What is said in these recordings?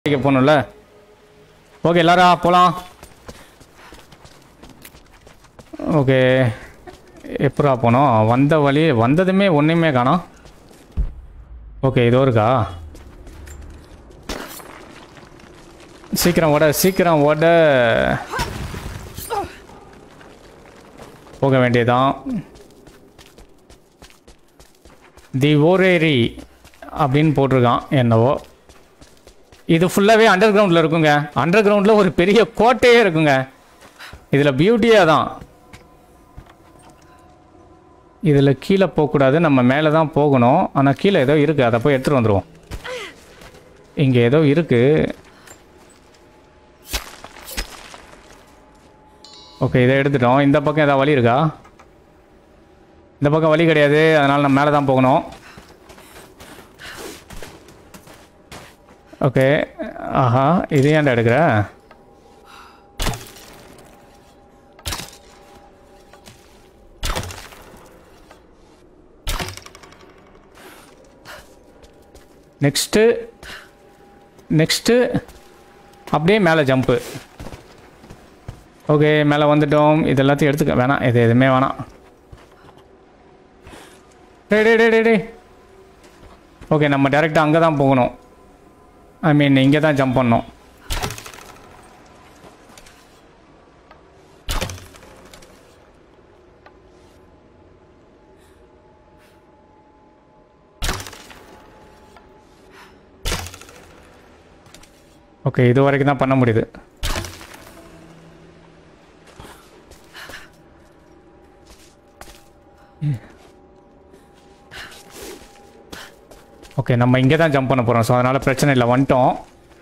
வைக்க போகணும்ல ஓகே எல்லாரும் போகலாம் ஓகே எப்படா போனோம் வந்த வழி வந்ததுமே ஒன்றுமே காணோம் ஓகே இதோ இருக்கா சீக்கிரம் ஓட சீக்கிரம் ஓட போக வேண்டியதான் தி ஓரேரி அப்படின்னு போட்டிருக்கான் என்னவோ இது ஃபுல்லாகவே அண்டர் கிரவுண்டில் இருக்குங்க அண்டர் கிரவுண்டில் ஒரு பெரிய கோட்டையே இருக்குங்க இதில் பியூட்டியே தான் இதில் கீழே போகக்கூடாது நம்ம மேலே தான் போகணும் ஆனால் கீழே ஏதோ இருக்குது அதை போய் எடுத்துகிட்டு வந்துடுவோம் இங்கே ஏதோ இருக்குது ஓகே இதை எடுத்துட்டோம் இந்த பக்கம் ஏதாவது வழி இருக்கா இந்த பக்கம் வழி கிடையாது அதனால் நம்ம மேலே தான் போகணும் ஓகே ஆஹா இது ஏன்டா எடுக்கிற நெக்ஸ்ட்டு நெக்ஸ்ட்டு அப்படியே மேலே ஜம்ப்பு ஓகே மேலே வந்துட்டோம் இது எல்லாத்தையும் எடுத்துக்க வேணாம் இது எதுவுமே வேணாம் டே டே டே டே டே ஓகே நம்ம டேரெக்டாக அங்கே தான் போகணும் ஐ மீன் இங்கே தான் ஜம்ப் பண்ணோம் ஓகே இது வரைக்கும் தான் பண்ண முடியுது ஓகே நம்ம இங்கே தான் ஜம்ப் பண்ண போகிறோம் ஸோ அதனால் பிரச்சனை இல்லை வந்துட்டோம்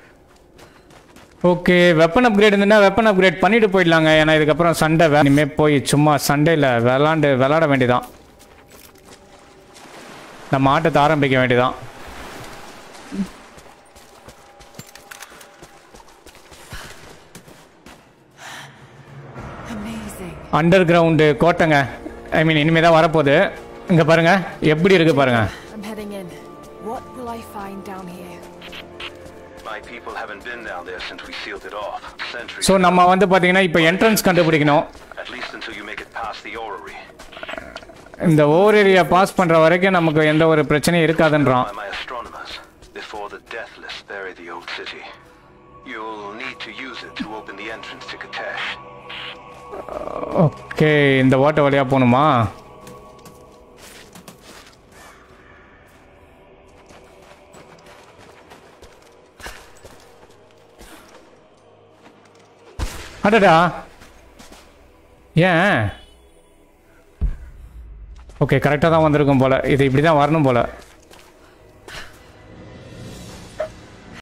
ஓகே வெப்பன் அப்கிரேட் இருந்துன்னா வெப்பன் அப்கிரேட் பண்ணிட்டு போயிடலாங்க ஏன்னா இதுக்கப்புறம் சண்டை வே இனிமேல் போய் சும்மா சண்டையில் விளாண்டு விளாட வேண்டியதான் நம்ம ஆட்டத்தை ஆரம்பிக்க வேண்டியதான் Amazing. அண்டர் கிரவுண்டு கோட்டைங்க ஐ மீன் இனிமேல் தான் வரப்போகுது இங்கே பாருங்க எப்படி இருக்கு பாருங்க I'm heading in. What will I find down here? My people haven't been down there since we sealed it off. Centuries. So நம்ம வந்து பார்த்தீங்கன்னா இப்போ என்ட்ரன்ஸ் கண்டுபிடிக்கணும் At least until you make it past the orrery. இந்த over area pass பண்ணுற வரைக்கும் நமக்கு எந்த ஒரு பிரச்சனையும் இருக்காதுன்றான் By my astronomers. Before the deathless bury the old city. You'll need to use it to open the entrance to Katesh. Okay இந்த ஓட்டை வழியாக போகணுமா அடடா ஏன் ஓகே கரெக்டாக தான் வந்திருக்கும் போல் இது இப்படி தான் வரணும் போல்